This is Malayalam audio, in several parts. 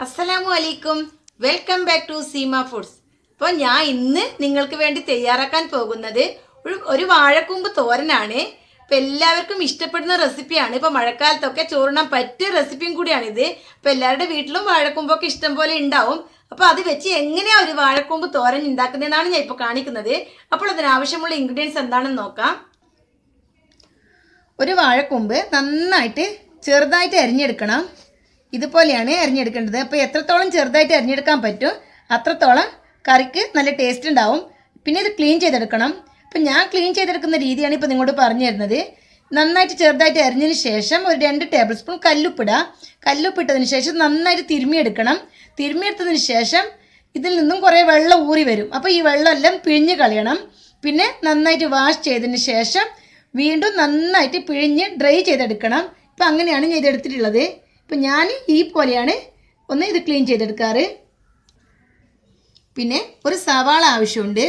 അസ്സലാമു അലൈക്കും welcome back to Seema Foods അപ്പോൾ ഞാൻ ഇന്ന് നിങ്ങൾക്ക് വേണ്ടി തയ്യാറാക്കാൻ പോകുന്നത് ഒരു ഒരു വാഴക്കൂമ്പ് തോരനാണ് അപ്പോൾ എല്ലാവർക്കും ഇഷ്ടപ്പെടുന്ന റെസിപ്പിയാണ് ഇപ്പോൾ മഴക്കാലത്തൊക്കെ ചോറിനാൻ പറ്റിയ റെസിപ്പിയും കൂടിയാണിത് അപ്പോൾ എല്ലാവരുടെ വീട്ടിലും വാഴക്കൂമ്പൊക്കെ ഇഷ്ടം പോലെ ഉണ്ടാവും അപ്പോൾ അത് വെച്ച് എങ്ങനെയാണ് ഒരു വാഴക്കൂമ്പ് തോരൻ ഉണ്ടാക്കുന്നതെന്നാണ് ഞാൻ ഇപ്പോൾ കാണിക്കുന്നത് അപ്പോൾ അതിനാവശ്യമുള്ള ഇൻഗ്രീഡിയൻസ് എന്താണെന്ന് നോക്കാം ഒരു വാഴക്കൊമ്പ് നന്നായിട്ട് ചെറുതായിട്ട് അരിഞ്ഞെടുക്കണം ഇതുപോലെയാണ് അരിഞ്ഞെടുക്കേണ്ടത് അപ്പോൾ എത്രത്തോളം ചെറുതായിട്ട് അരിഞ്ഞെടുക്കാൻ പറ്റും അത്രത്തോളം കറിക്ക് നല്ല ടേസ്റ്റ് ഉണ്ടാവും പിന്നെ ഇത് ക്ലീൻ ചെയ്തെടുക്കണം അപ്പം ഞാൻ ക്ലീൻ ചെയ്തെടുക്കുന്ന രീതിയാണ് ഇപ്പോൾ നിങ്ങളോട് പറഞ്ഞു തരുന്നത് നന്നായിട്ട് ചെറുതായിട്ട് അരിഞ്ഞതിന് ശേഷം ഒരു രണ്ട് ടേബിൾ സ്പൂൺ കല്ലുപ്പിടുക കല്ലുപ്പിട്ടതിന് ശേഷം നന്നായിട്ട് തിരുമ്മിയെടുക്കണം തിരുമ്മിയെടുത്തതിന് ശേഷം ഇതിൽ നിന്നും കുറേ വെള്ളം ഊറി വരും അപ്പോൾ ഈ വെള്ളമെല്ലാം പിഴിഞ്ഞ് കളയണം പിന്നെ നന്നായിട്ട് വാഷ് ചെയ്തതിന് ശേഷം വീണ്ടും നന്നായിട്ട് പിഴിഞ്ഞ് ഡ്രൈ ചെയ്തെടുക്കണം ഇപ്പം അങ്ങനെയാണ് ഞാൻ ഇതെടുത്തിട്ടുള്ളത് ഇപ്പം ഞാൻ ഈ പോലെയാണ് ഒന്ന് ഇത് ക്ലീൻ ചെയ്തെടുക്കാറ് പിന്നെ ഒരു സവാള ആവശ്യമുണ്ട്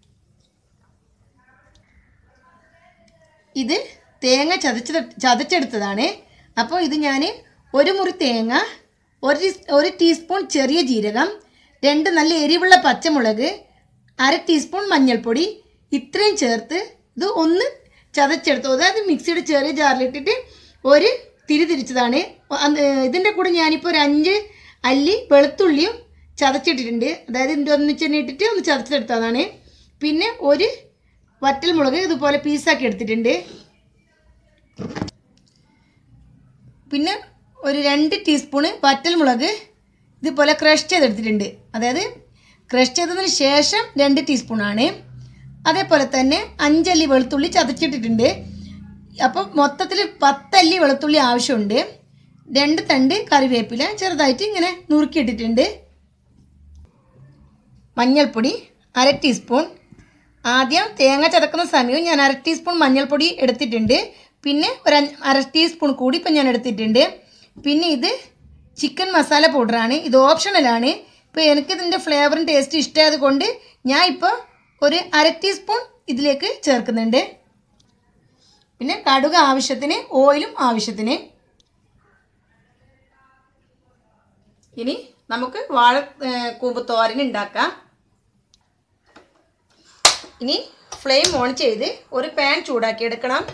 ഇത് തേങ്ങ ചതച്ച് ചതച്ചെടുത്തതാണ് അപ്പോൾ ഇത് ഞാൻ ഒരു മുറി തേങ്ങ ഒരു ടീസ്- ഒരു ടീസ്പൂൺ ചെറിയ ജീരകം രണ്ട് നല്ല എരിവുള്ള പച്ചമുളക് അര ടീസ്പൂൺ മഞ്ഞൾപ്പൊടി ഇത്രയും ചേർത്ത് ഇത് ഒന്ന് ചതച്ചെടുത്തു അതായത് മിക്സിയുടെ ചെറിയ ജാറിലിട്ടിട്ട് ഒരു തിരി തിരിച്ചതാണ് ഇതിൻ്റെ കൂടെ ഞാനിപ്പോൾ ഒരു അഞ്ച് അല്ലി വെളുത്തുള്ളിയും ചതച്ചിട്ടിട്ടുണ്ട് അതായത് ഇതിൻ്റെ ഒന്നിച്ച് തന്നെ ഇട്ടിട്ട് ഒന്ന് ചതച്ചെടുത്തതാണ് പിന്നെ ഒരു വറ്റൽമുളക് ഇതുപോലെ പീസാക്കി എടുത്തിട്ടുണ്ട് പിന്നെ ഒരു രണ്ട് ടീസ്പൂണ് വറ്റൽമുളക് ഇതുപോലെ ക്രഷ് ചെയ്തെടുത്തിട്ടുണ്ട് അതായത് ക്രഷ് ചെയ്തതിന് ശേഷം രണ്ട് ടീസ്പൂണാണ് അതേപോലെ തന്നെ അഞ്ചല്ലി വെളുത്തുള്ളി ചതച്ചിട്ടിട്ടുണ്ട് അപ്പോൾ മൊത്തത്തിൽ പത്തല്ലി വെളുത്തുള്ളി ആവശ്യമുണ്ട് രണ്ട് തണ്ട് കറിവേപ്പില ചെറുതായിട്ട് ഇങ്ങനെ നുറുക്കിയിട്ടിട്ടുണ്ട് മഞ്ഞൾപ്പൊടി അര ടീസ്പൂൺ ആദ്യം തേങ്ങ ചതക്കുന്ന സമയവും ഞാൻ അര ടീസ്പൂൺ മഞ്ഞൾപ്പൊടി എടുത്തിട്ടുണ്ട് പിന്നെ ഒരു അഞ്ച് അര ടീസ്പൂൺ കൂടി ഇപ്പം ഞാൻ എടുത്തിട്ടുണ്ട് പിന്നെ ഇത് ചിക്കൻ മസാല പൗഡറാണ് ഇത് ഓപ്ഷണലാണ് ഇപ്പോൾ എനിക്കിതിൻ്റെ ഫ്ലേവറും ടേസ്റ്റ് ഇഷ്ടമായത് കൊണ്ട് ഞാൻ ഇപ്പോൾ ഒരു അര ടീസ്പൂൺ ഇതിലേക്ക് ചേർക്കുന്നുണ്ട് പിന്നെ കടുക് ആവശ്യത്തിന് ഓയിലും ആവശ്യത്തിന് ഇനി നമുക്ക് വാഴ ഏഹ്, കൂമ്പ് തോരൻ ഉണ്ടാക്കാം ഇനി ഫ്ലെയിം ഓൺ ചെയ്ത് ഒരു പാൻ ചൂടാക്കി എടുക്കണം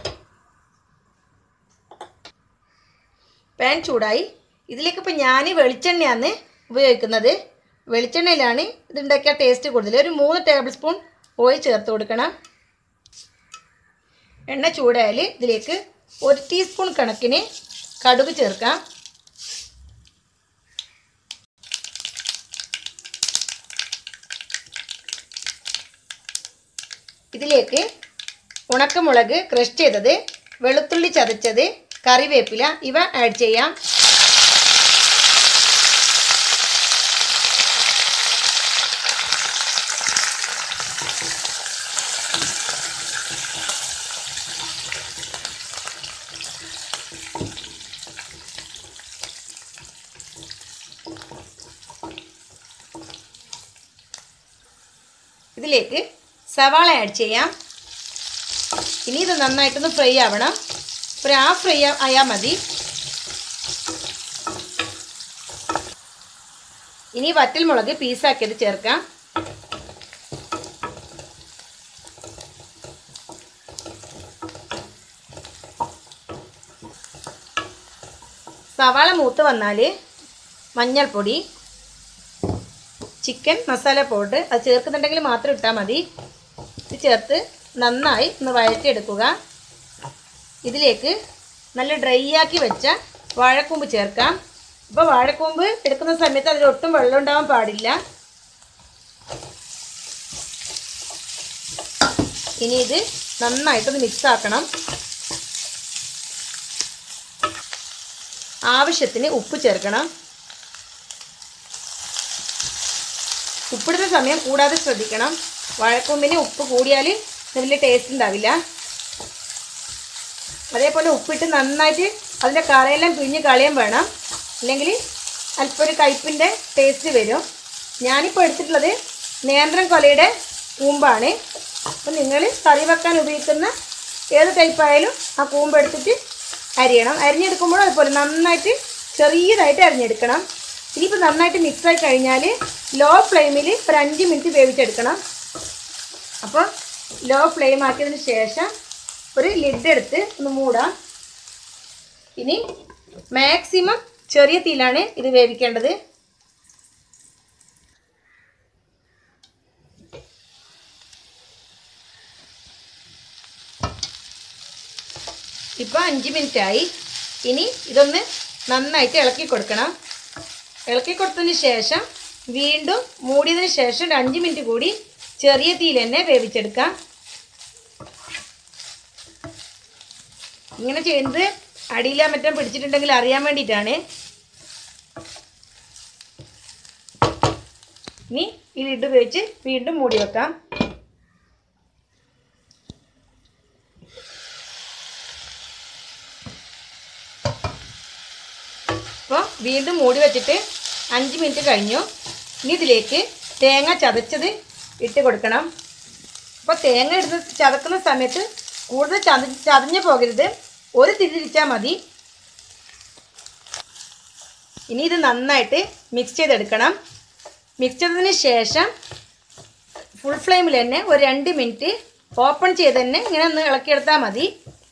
പാൻ ചൂടായി ഇതിലേക്ക് ഇപ്പം ഞാൻ വെളിച്ചെണ്ണയാണ് ഉപയോഗിക്കുന്നത് വെളിച്ചെണ്ണയിലാണ് ഇതുണ്ടാക്കിയ ടേസ്റ്റ് കൂടുതൽ ഒരു മൂന്ന് ടേബിൾ സ്പൂൺ ഓയിൽ ചേർത്ത് കൊടുക്കണം എണ്ണ ചൂടായാൽ ഇതിലേക്ക് ഒരു ടീസ്പൂൺ കണക്കിന് കടുക് ചേർക്കാം ഇതിലേക്ക് ഉണക്കമുളക് ക്രഷ് ചെയ്തത് വെളുത്തുള്ളി ചതച്ചത് കറിവേപ്പില ഇവ ആഡ് ചെയ്യാം ഇതിലേക്ക് സവാള ആഡ് ചെയ്യാം ഇനി ഇത് നന്നായിട്ടൊന്ന് ഫ്രൈ ആവണം ഒരു ഹാഫ് ഫ്രൈ ആയാൽ മതി ഇനി വറ്റൽമുളക് പീസാക്കിയത് ചേർക്കാം സവാള മൂത്ത് വന്നാൽ മഞ്ഞൾപ്പൊടി ചിക്കൻ മസാല പൗഡർ അത് ചേർക്കുന്നുണ്ടെങ്കിൽ മാത്രം ഇട്ടാൽ മതി ഇത് ചേർത്ത് നന്നായി ഒന്ന് വഴറ്റിയെടുക്കുക ഇതിലേക്ക് നല്ല ഡ്രൈ ആക്കി വെച്ച വാഴക്കൂമ്പ് ചേർക്കാം ഇപ്പോൾ വാഴക്കൂമ്പ് എടുക്കുന്ന സമയത്ത് അതിൽ ഒട്ടും വെള്ളം ഉണ്ടാവാൻ പാടില്ല ഇനി ഇത് നന്നായിട്ടൊന്ന് മിക്സ് ആക്കണം ആവശ്യത്തിന് ഉപ്പ് ചേർക്കണം ഉപ്പിടുന്ന സമയം കൂടാതെ ശ്രദ്ധിക്കണം വാഴക്കൊമ്പിന് ഉപ്പ് കൂടിയാൽ വലിയ ടേസ്റ്റ് ഉണ്ടാവില്ല അതേപോലെ ഉപ്പിട്ട് നന്നായിട്ട് അതിൻ്റെ കറയെല്ലാം പിഴിഞ്ഞ് കളയാൻ വേണം അല്ലെങ്കിൽ അല്പം ഒരു കയ്പിൻ്റെ ടേസ്റ്റ് വരും ഞാനിപ്പോൾ എടുത്തിട്ടുള്ളത് നേന്ത്രൻ കൊലയുടെ കൂമ്പാണ് അപ്പം നിങ്ങൾ കറി വെക്കാൻ ഉപയോഗിക്കുന്ന ഏത് ടൈപ്പായാലും ആ കൂമ്പ് എടുത്തിട്ട് അരിയണം അരിഞ്ഞെടുക്കുമ്പോൾ അതുപോലെ നന്നായിട്ട് ചെറിയതായിട്ട് അരിഞ്ഞെടുക്കണം ഇനിയിപ്പോൾ നന്നായിട്ട് മിക്സ് ആയി കഴിഞ്ഞാൽ ലോ ഫ്ലെയിമിൽ ഒരു അഞ്ച് മിനിറ്റ് വേവിച്ചെടുക്കണം അപ്പോൾ ലോ ഫ്ലെയിം ആക്കിയതിന് ശേഷം ഒരു ലിഡ് എടുത്ത് ഒന്ന് മൂടാം ഇനി മാക്സിമം ചെറിയ തീയിലാണ് ഇത് വേവിക്കേണ്ടത് ഇപ്പോൾ അഞ്ച് മിനിറ്റ് ആയി ഇനി ഇതൊന്ന് നന്നായിട്ട് ഇളക്കി കൊടുക്കണം ഇളക്കി കൊടുത്തതിന് ശേഷം വീണ്ടും മൂടിയതിന് ശേഷം ഒരു അഞ്ച് മിനിറ്റ് കൂടി ചെറിയ തീയിൽ തന്നെ വേവിച്ചെടുക്കാം ഇങ്ങനെ ചെയ്യുന്നത് അടിയിലാ മറ്റം പിടിച്ചിട്ടുണ്ടെങ്കിൽ അറിയാൻ വേണ്ടിയിട്ടാണ് ഇനി ഈ ലിഡ് ഉപയോഗിച്ച് വീണ്ടും മൂടി വെക്കാം അപ്പോൾ വീണ്ടും മൂടി വെച്ചിട്ട് അഞ്ച് മിനിറ്റ് കഴിഞ്ഞു ഇനി ഇതിലേക്ക് തേങ്ങ ചതച്ചത് ഇട്ട് കൊടുക്കണം അപ്പോൾ തേങ്ങ എടുത്ത് ചതക്കുന്ന സമയത്ത് കൂടുതൽ ചത ചതഞ്ഞു പോകരുത് ഒരു തിരിച്ചാൽ മതി ഇനി ഇത് നന്നായിട്ട് മിക്സ് ചെയ്തെടുക്കണം മിക്സ് ചെയ്തതിന് ശേഷം ഫുൾ ഫ്ലെയിമിൽ തന്നെ ഒരു രണ്ട് മിനിറ്റ് ഓപ്പൺ ചെയ്ത് തന്നെ ഇങ്ങനെ ഒന്ന് ഇളക്കിയെടുത്താൽ മതി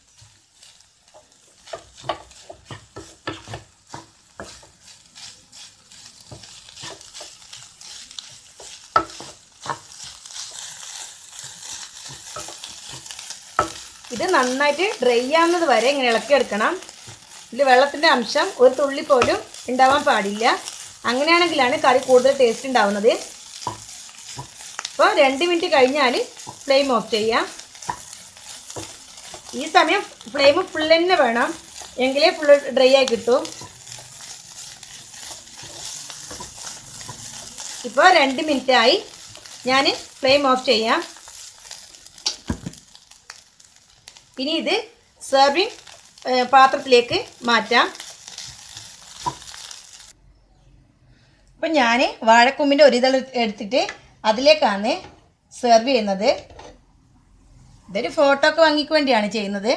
ഇത് നന്നായിട്ട് ഡ്രൈ ആവുന്നത് വരെ ഇങ്ങനെ ഇളക്കിയെടുക്കണം ഇതിൽ വെള്ളത്തിൻ്റെ അംശം ഒരു തുള്ളി പോലും ഉണ്ടാവാൻ പാടില്ല അങ്ങനെയാണെങ്കിലാണ് കറി കൂടുതൽ ടേസ്റ്റ് ഉണ്ടാവുന്നത് അപ്പോൾ രണ്ട് മിനിറ്റ് കഴിഞ്ഞാൽ ഫ്ലെയിം ഓഫ് ചെയ്യാം ഈ സമയം ഫ്ലെയിം ഫുൾ തന്നെ വേണം എങ്കിലേ ഫുൾ ഡ്രൈ ആയി കിട്ടും ഇപ്പോൾ രണ്ട് മിനിറ്റ് ആയി ഞാൻ ഫ്ലെയിം ഓഫ് ചെയ്യാം ഇനി ഇത് സെർവിങ് പാത്രത്തിലേക്ക് മാറ്റാം അപ്പം ഞാൻ വാഴക്കൊമ്പിൻ്റെ ഒരിതൾ എടുത്തിട്ട് അതിലേക്കാണ് സെർവ് ചെയ്യുന്നത് ഇതൊരു ഫോട്ടോ ഒക്കെ വാങ്ങിക്ക് വേണ്ടിയാണ് ചെയ്യുന്നത്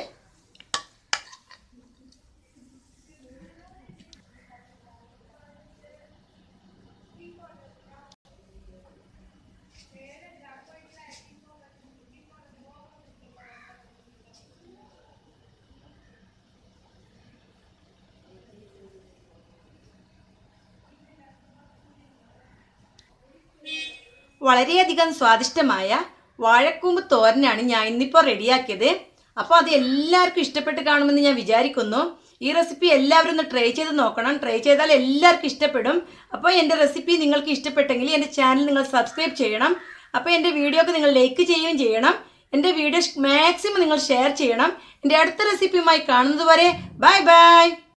വളരെയധികം സ്വാദിഷ്ടമായ വാഴക്കൂമ്പ് തോരനാണ് ഞാൻ ഇന്നിപ്പോൾ റെഡിയാക്കിയത് അപ്പോൾ അത് എല്ലാവർക്കും ഇഷ്ടപ്പെട്ട് കാണുമെന്ന് ഞാൻ വിചാരിക്കുന്നു ഈ റെസിപ്പി എല്ലാവരും ഒന്ന് ട്രൈ ചെയ്ത് നോക്കണം ട്രൈ ചെയ്താൽ എല്ലാവർക്കും ഇഷ്ടപ്പെടും അപ്പോൾ എൻ്റെ റെസിപ്പി നിങ്ങൾക്ക് ഇഷ്ടപ്പെട്ടെങ്കിൽ എൻ്റെ ചാനൽ നിങ്ങൾ സബ്സ്ക്രൈബ് ചെയ്യണം അപ്പോൾ എൻ്റെ വീഡിയോക്ക് നിങ്ങൾ ലൈക്ക് ചെയ്യുകയും ചെയ്യണം എൻ്റെ വീഡിയോ മാക്സിമം നിങ്ങൾ ഷെയർ ചെയ്യണം എൻ്റെ അടുത്ത റെസിപ്പിയുമായി കാണുന്നത് വരെ ബൈ ബൈ